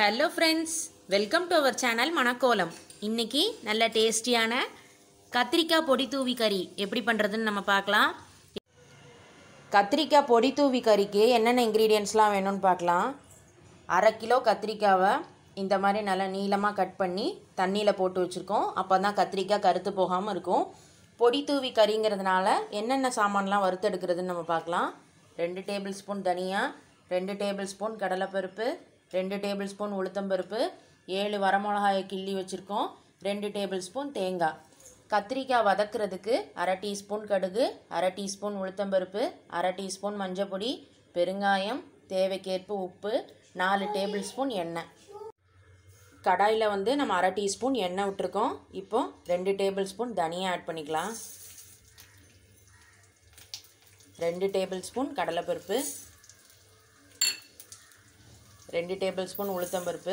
hello friends welcome to our channel Manakkolam இன்னைக்கு நல்ல டேஸ்டியான கத்திரிக்காய் பொடி தூவி கறி எப்படி பண்ணுறதுன்னு நம்ம பார்க்கலாம் கத்திரிக்காய் பொடி தூவி கறிக்கு என்னென்ன இன்க்ரீடியன்ஸ்லாம் வேணும்னு பார்க்கலாம் அரை கிலோ கத்திரிக்காவை இந்த மாதிரி நல்லா நீளமாக கட் பண்ணி தண்ணியில் போட்டு வச்சுருக்கோம் அப்போ தான் கத்திரிக்காய் கருத்து போகாமல் இருக்கும் பொடி தூவி கறிங்கிறதுனால என்னென்ன சாமான்லாம் வறுத்தெடுக்கிறதுன்னு நம்ம பார்க்கலாம் ரெண்டு டேபிள் ஸ்பூன் தனியா ரெண்டு டேபிள் ஸ்பூன் கடலைப்பருப்பு ரெண்டு டேபிள் ஸ்பூன் உளுத்தம்பருப்பு ஏழு வரமிளகாயை கிள்ளி வச்சுருக்கோம் ரெண்டு டேபிள் ஸ்பூன் தேங்காய் கத்திரிக்காய் வதக்குறதுக்கு அரை டீஸ்பூன் கடுகு அரை டீஸ்பூன் உளுத்தம்பருப்பு அரை டீஸ்பூன் மஞ்சப்பொடி பெருங்காயம் தேவைக்கேற்ப உப்பு நாலு டேபிள் ஸ்பூன் எண்ணெய் கடாயில் வந்து நம்ம அரை டீஸ்பூன் எண்ணெய் விட்டுருக்கோம் இப்போ ரெண்டு டேபிள் ஸ்பூன் தனியாக ஆட் பண்ணிக்கலாம் ரெண்டு டேபிள் ஸ்பூன் கடலைப்பருப்பு ரெண்டு டேபிள் ஸ்பூன் உளுத்தம்பருப்பு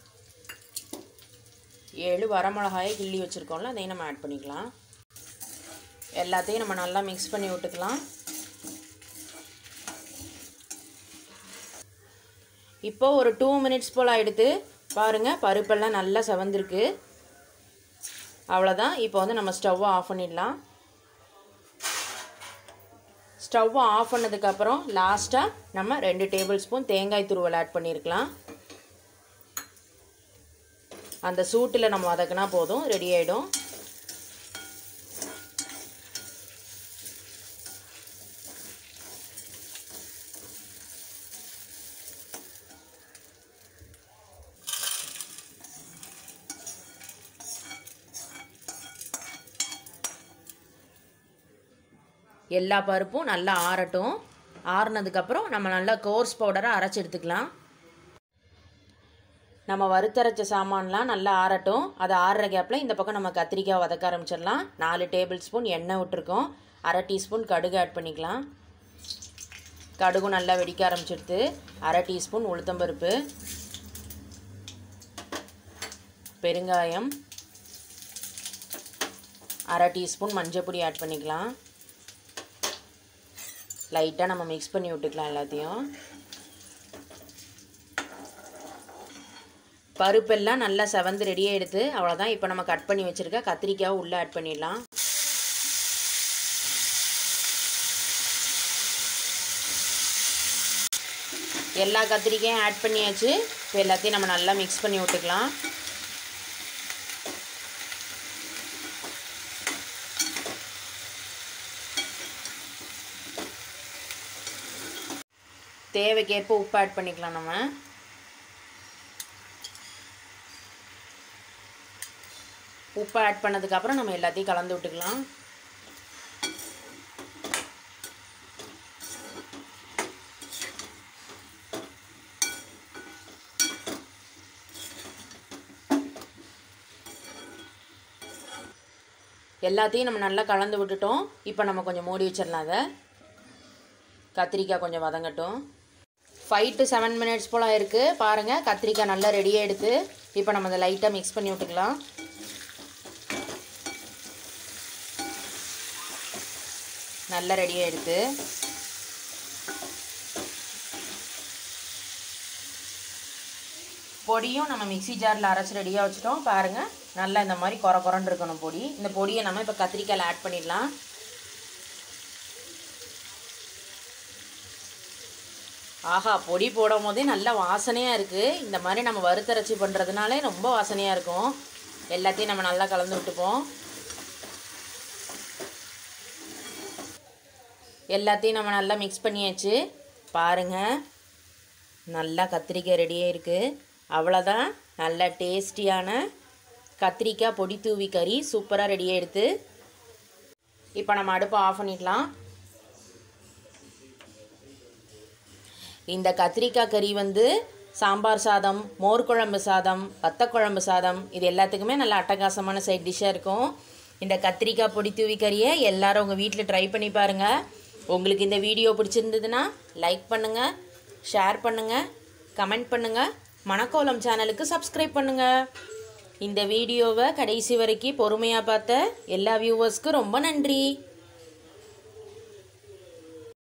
ஏழு வரமிளகாயை கிள்ளி வச்சுருக்கோம்ல அதையும் நம்ம ஆட் பண்ணிக்கலாம் எல்லாத்தையும் நம்ம நல்லா மிக்ஸ் பண்ணி விட்டுக்கலாம் இப்போ ஒரு டூ மினிட்ஸ் போல் ஆகிடுது பாருங்கள் பருப்பெல்லாம் நல்லா செவந்திருக்கு அவ்வளோதான் இப்போ வந்து நம்ம ஸ்டவ்வை ஆஃப் பண்ணிடலாம் ஸ்டவ்வை ஆஃப் பண்ணதுக்கப்புறம் லாஸ்ட்டாக நம்ம ரெண்டு டேபிள் ஸ்பூன் தேங்காய் துருவல் ஆட் பண்ணியிருக்கலாம் அந்த சூட்டில் நம்ம வதக்கினா போதும் ரெடி ஆகிடும் எல்லா பருப்பும் நல்லா ஆறட்டும் ஆறுனதுக்கப்புறம் நம்ம நல்லா கோர்ஸ் பவுடரை அரைச்சி எடுத்துக்கலாம் நம்ம வறுத்தரைச்ச சாமான்லாம் நல்லா ஆறட்டும் அது ஆறுற கேப்பில் இந்த பக்கம் நம்ம கத்திரிக்காய் வதக்க ஆரம்பிச்சிடலாம் நாலு டேபிள் ஸ்பூன் எண்ணெய் விட்டுருக்கோம் அரை டீஸ்பூன் கடுகு ஆட் பண்ணிக்கலாம் கடுகும் நல்லா வெடிக்க ஆரம்பிச்சிடுது அரை டீஸ்பூன் உளுத்தம்பருப்பு பெருங்காயம் அரை டீஸ்பூன் மஞ்சப்பொடி ஆட் பண்ணிக்கலாம் லைட்டாக நம்ம மிக்ஸ் பண்ணி விட்டுக்கலாம் எல்லாத்தையும் பருப்பெல்லாம் நல்லா செவந்து ரெடியாக எடுத்து அவ்வளோதான் இப்போ நம்ம கட் பண்ணி வச்சுருக்க கத்திரிக்காவை உள்ளே ஆட் பண்ணிடலாம் எல்லா கத்திரிக்காயும் ஆட் பண்ணியாச்சு இப்போ எல்லாத்தையும் நம்ம நல்லா மிக்ஸ் பண்ணி விட்டுக்கலாம் தேவைக்கேற்ப உப்பு ஆட் பண்ணிக்கலாம் நம்ம உப்பு ஆட் பண்ணதுக்கப்புறம் நம்ம எல்லாத்தையும் கலந்து விட்டுக்கலாம் எல்லாத்தையும் நம்ம நல்லா கலந்து விட்டுட்டோம் இப்போ நம்ம கொஞ்சம் மூடி வச்சிடலாம் அதை கத்திரிக்காய் கொஞ்சம் வதங்கட்டும் ஃபைவ் டு செவன் மினிட்ஸ் போல் இருக்குது பாருங்கள் கத்திரிக்காய் நல்லா ரெடியாக எடுத்து இப்போ நம்ம அதை லைட்டாக மிக்ஸ் பண்ணி விட்டுக்கலாம் நல்லா ரெடியாக எடுத்து பொடியும் நம்ம மிக்சி ஜாரில் அரைச்சி ரெடியாக வச்சுட்டோம் பாருங்கள் நல்லா இந்த மாதிரி குறை குறன்னு இருக்கணும் பொடி இந்த பொடியை நம்ம இப்போ கத்திரிக்காயில் ஆட் பண்ணிடலாம் ஆஹா பொடி போடும் போதே நல்ல வாசனையாக இருக்குது இந்த மாதிரி நம்ம வறுத்தரைச்சி பண்ணுறதுனாலே ரொம்ப வாசனையாக இருக்கும் எல்லாத்தையும் நம்ம நல்லா கலந்து விட்டுப்போம் எல்லாத்தையும் நம்ம நல்லா மிக்ஸ் பண்ணியாச்சு பாருங்கள் நல்லா கத்திரிக்காய் ரெடியாக இருக்குது அவ்வளோதான் நல்ல டேஸ்டியான கத்திரிக்காய் பொடி தூவி கறி சூப்பராக ரெடியாக எடுத்து இப்போ நம்ம அடுப்பை ஆஃப் பண்ணிடலாம் இந்த கத்திரிக்காய் கறி வந்து சாம்பார் சாதம் மோர் குழம்பு சாதம் வத்தக்குழம்பு சாதம் இது எல்லாத்துக்குமே நல்ல அட்டகாசமான சைட் டிஷ்ஷாக இருக்கும் இந்த கத்திரிக்காய் பொடி தூவி கறியை எல்லாரும் உங்கள் வீட்டில் ட்ரை பண்ணி பாருங்கள் உங்களுக்கு இந்த வீடியோ பிடிச்சிருந்ததுன்னா லைக் பண்ணுங்கள் ஷேர் பண்ணுங்கள் கமெண்ட் பண்ணுங்கள் மணக்கோலம் சேனலுக்கு சப்ஸ்கிரைப் பண்ணுங்கள் இந்த வீடியோவை கடைசி வரைக்கும் பொறுமையாக பார்த்த எல்லா வியூவர்ஸ்க்கும் ரொம்ப நன்றி